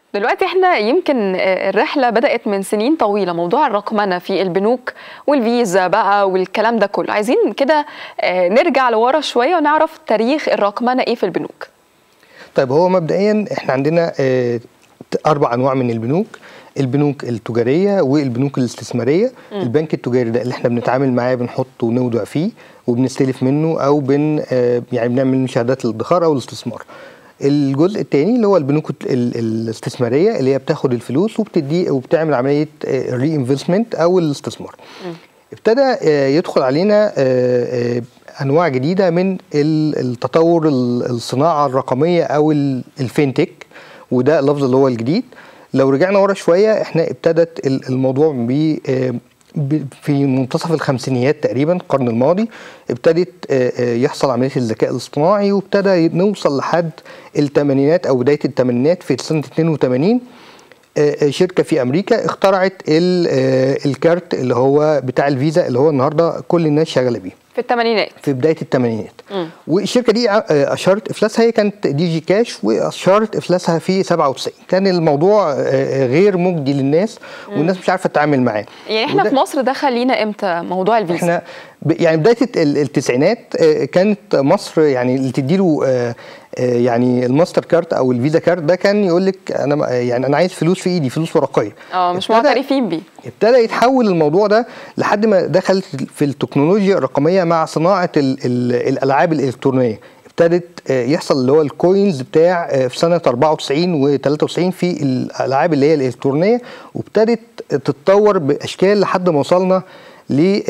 دلوقتي احنا يمكن الرحله بدات من سنين طويله موضوع الرقمنه في البنوك والفيزا بقى والكلام ده كله عايزين كده نرجع لورا شويه ونعرف تاريخ الرقمنه ايه في البنوك طيب هو مبدئيا احنا عندنا اربع انواع من البنوك البنوك التجاريه والبنوك الاستثماريه م. البنك التجاري ده اللي احنا بنتعامل معاه بنحط ونودع فيه وبنستلف منه او بن يعني بنعمل شهادات الادخار او الاستثمار الجزء الثاني اللي هو البنوك الاستثماريه اللي هي بتاخد الفلوس وبتدي وبتعمل عمليه ري انفستمنت او الاستثمار م. ابتدى يدخل علينا انواع جديده من التطور الصناعه الرقميه او الفينتك وده اللفظ اللي هو الجديد لو رجعنا ورا شويه احنا ابتدت الموضوع ب في منتصف الخمسينيات تقريبا القرن الماضي ابتدت يحصل عمليه الذكاء الاصطناعي وابتدى نوصل لحد الثمانينات او بدايه الثمانينات في سنه 82 شركه في امريكا اخترعت الكارت اللي هو بتاع الفيزا اللي هو النهارده كل الناس شغاله بيه في الثمانينات في بدايه الثمانينات والشركه دي اشارت افلاسها هي كانت دي جي كاش واشارت افلاسها في 97 كان الموضوع غير مجدي للناس والناس مش عارفه تتعامل معاه يعني احنا في مصر ده خلينا امتى موضوع الفيزا احنا يعني بدايه التسعينات كانت مصر يعني اللي تديله يعني الماستر كارت او الفيزا كارت ده كان يقول لك انا يعني انا عايز فلوس في ايدي فلوس ورقيه اه مش معترفين بيه ابتدى يتحول الموضوع ده لحد ما دخلت في التكنولوجيا الرقميه مع صناعه ال ال الالعاب الالكترونيه ابتدت يحصل اللي هو الكوينز بتاع في سنه 94 و93 في الالعاب اللي هي الالكترونيه وابتدت تتطور باشكال لحد ما وصلنا ل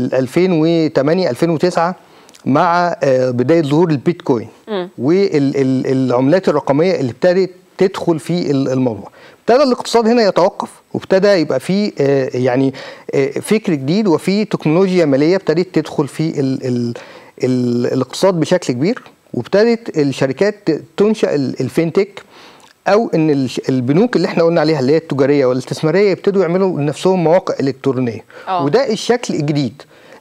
2008 2009 مع بدايه ظهور البيتكوين والعملات الرقميه اللي ابتدت تدخل في الموضوع ابتدى الاقتصاد هنا يتوقف وابتدى يبقى في يعني فكر جديد وفي تكنولوجيا ماليه ابتدت تدخل في ال ال ال الاقتصاد بشكل كبير وابتدت الشركات تنشا الفينتك او ان البنوك اللي احنا قلنا عليها اللي هي التجاريه والاستثماريه يبتدوا يعملوا لنفسهم مواقع الكترونيه أوه. وده الشكل الجديد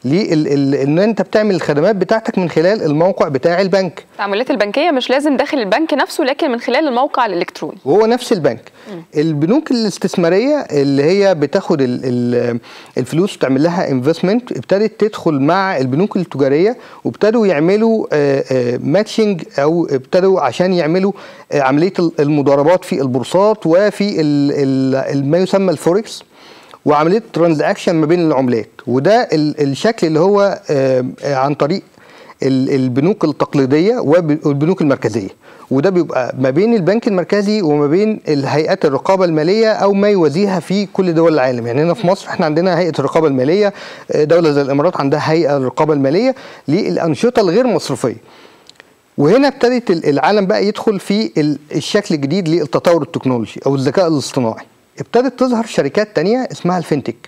ان انت بتعمل الخدمات بتاعتك من خلال الموقع بتاع البنك التعاملات البنكيه مش لازم داخل البنك نفسه لكن من خلال الموقع الالكتروني وهو نفس البنك م. البنوك الاستثماريه اللي هي بتاخد ال ال الفلوس وتعمل لها انفستمنت ابتدت تدخل مع البنوك التجاريه وابتدوا يعملوا ماتشنج او ابتدوا عشان يعملوا عمليه المضاربات في البورصات وفي ما يسمى الفوركس وعمليه ترانزاكشن ما بين العملات وده الشكل اللي هو عن طريق البنوك التقليديه والبنوك المركزيه وده بيبقى ما بين البنك المركزي وما بين الهيئات الرقابه الماليه او ما يوازيها في كل دول العالم يعني هنا في مصر احنا عندنا هيئه الرقابه الماليه دوله زي الامارات عندها هيئه الرقابه الماليه للانشطه الغير مصرفيه وهنا ابتدت العالم بقى يدخل في الشكل الجديد للتطور التكنولوجي او الذكاء الاصطناعي ابتدت تظهر شركات تانية اسمها الفينتك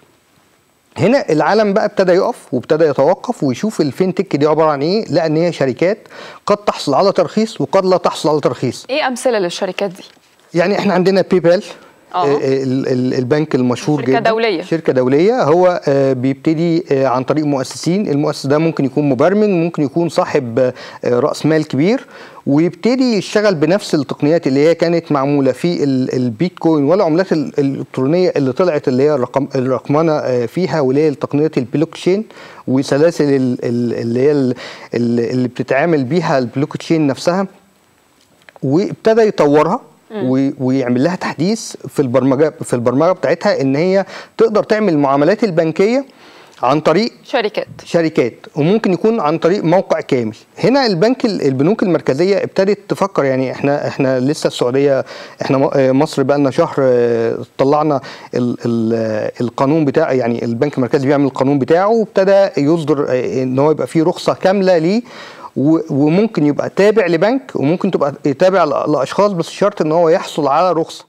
هنا العالم بقى ابتدى يقف وابتدى يتوقف ويشوف الفينتك دي عباره عن ايه لان هي شركات قد تحصل على ترخيص وقد لا تحصل على ترخيص ايه امثله للشركات دي يعني احنا عندنا بيبال أوه. البنك المشهور شركة جدا دولية شركة دولية هو بيبتدي عن طريق مؤسسين المؤسس ده ممكن يكون مبرمج ممكن يكون صاحب رأس مال كبير ويبتدي يشتغل بنفس التقنيات اللي هي كانت معمولة في البيتكوين والعملات الإلكترونية اللي طلعت اللي هي الرقم الرقمنة فيها واللي هي تقنية البلوك تشين وسلاسل اللي هي اللي بتتعامل بيها البلوك تشين نفسها وابتدى يطورها ويعمل لها تحديث في البرمجه في البرمجه بتاعتها ان هي تقدر تعمل المعاملات البنكيه عن طريق شركات شركات وممكن يكون عن طريق موقع كامل هنا البنك البنوك المركزيه ابتدت تفكر يعني احنا احنا لسه السعوديه احنا مصر بقى لنا شهر طلعنا ال ال القانون بتاع يعني البنك المركزي بيعمل القانون بتاعه وابتدى يصدر ان هو يبقى فيه رخصه كامله ليه وممكن يبقى تابع لبنك وممكن تبقى تابع لاشخاص بس شرط ان هو يحصل على رخصه